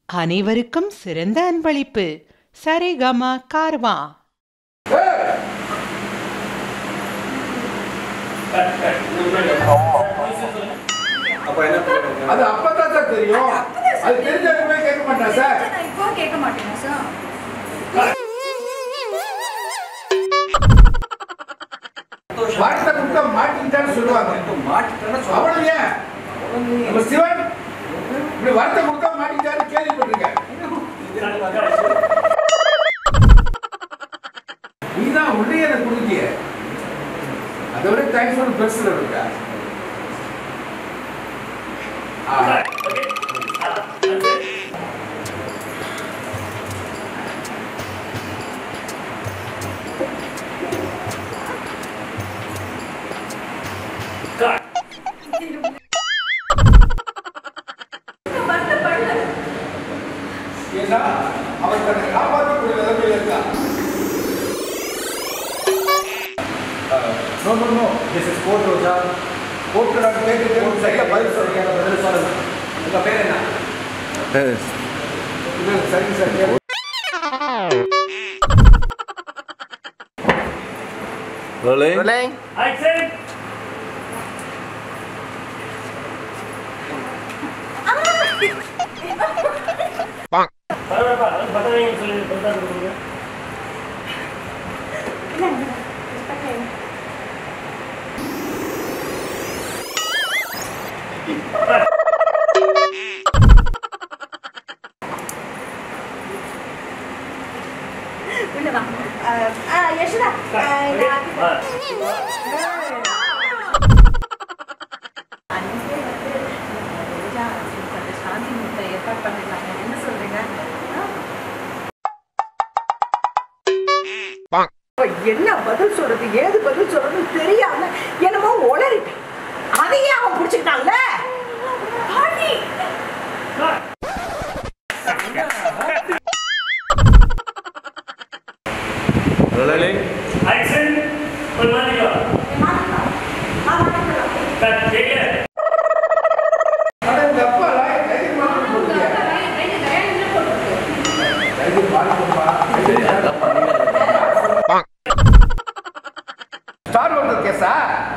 அனைவருக்கும் சிறந்த அன்பளிப்பு சரிகமா கார்வா அப்ப என்ன பண்ணுங்க அது அப்பதான் சார் தெரியும் அது தெரிஞ்சவங்க போய் கேட்க மாட்டான் சார் நான் இப்போ கேட்க மாட்டேங்க சார் வார்த்தை கொடுத்தா மாட்டிக்கிட்டான்னு சொல்லுவாங்க மாட்டிட்டேன்னு சொல்ல அவ்வளவு ஏன் நம்ம சிவன் இப்படி வார்த்தை கொடுத்தா மாட்டிக்கிட்டான்னு கேள்விப்பட்டிருக்கேன் நீதான் உள்ளே எனக்கு கொடுத்திய அதை விட தேங்க்ஸ் ஒரு பெருசுல இருக்கா ஆ. வருத்தப்படல ஏன்னா அவன் தன்னை காப்பாற்றக்கூடிய நிலைமையில் இருக்கான் no no no this is coat ரோஜா போட்டு நான் கேட்டுட்டு சரியா பதில் சொல்றீங்க அந்த பதில் சொல்லுங்க உங்க பேர் என்ன இது சரி சரி Rolling. உள்ள வா அஹ், அஹ், யசோதா அஹ், நான் அன்னைக்கே வந்து ரோஜா அந்த சாந்தி முட்டை ஏற்பாடு பண்ணிருக்காங்க என்ன சொல்றீங்க என்ன பதில் சொல்றது ஏது பதில் சொல்றதுன்னு தெரியாம என்னமோ உளறிட்டேன் அதையே அவன் பிடிச்சிக்கிட்டான்ல பாட்டி Rolling. ஆனா இந்த அப்பா லாய் கைது மாட்டு போடுங்க கைது மாட்டுப்பா ஸ்டார் வந்தது கேஸா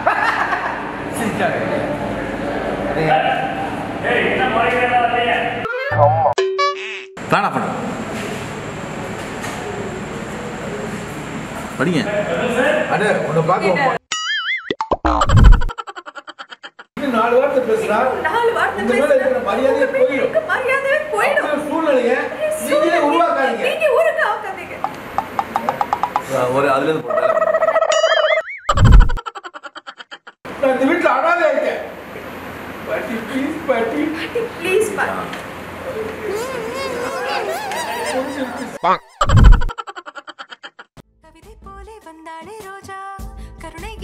Plan பண்ணு படிங்க அண்ணே உன்னை பார்க்க இன்னும் நாலு வார்த்தை பேசுறா நாலு வார்த்தை இந்த மேல இருக்கிற மரியாதையே போயிடும் மரியாதையே போயிடும் அப்படியே சூழ்நிலையை நீங்களே உருவாக்காதீங்க நீங்க ஊருக்கு ஆக்காதீங்க ஒரு அதுல இருந்து போட்டேன் நான் இந்த வீட்டுல அனாதை இருக்கேன் பாட்டி ப்ளீஸ் பாட்டி ப்ளீஸ் பாட்டி கவிதை போலே வந்தாளே ரோஜா கருணை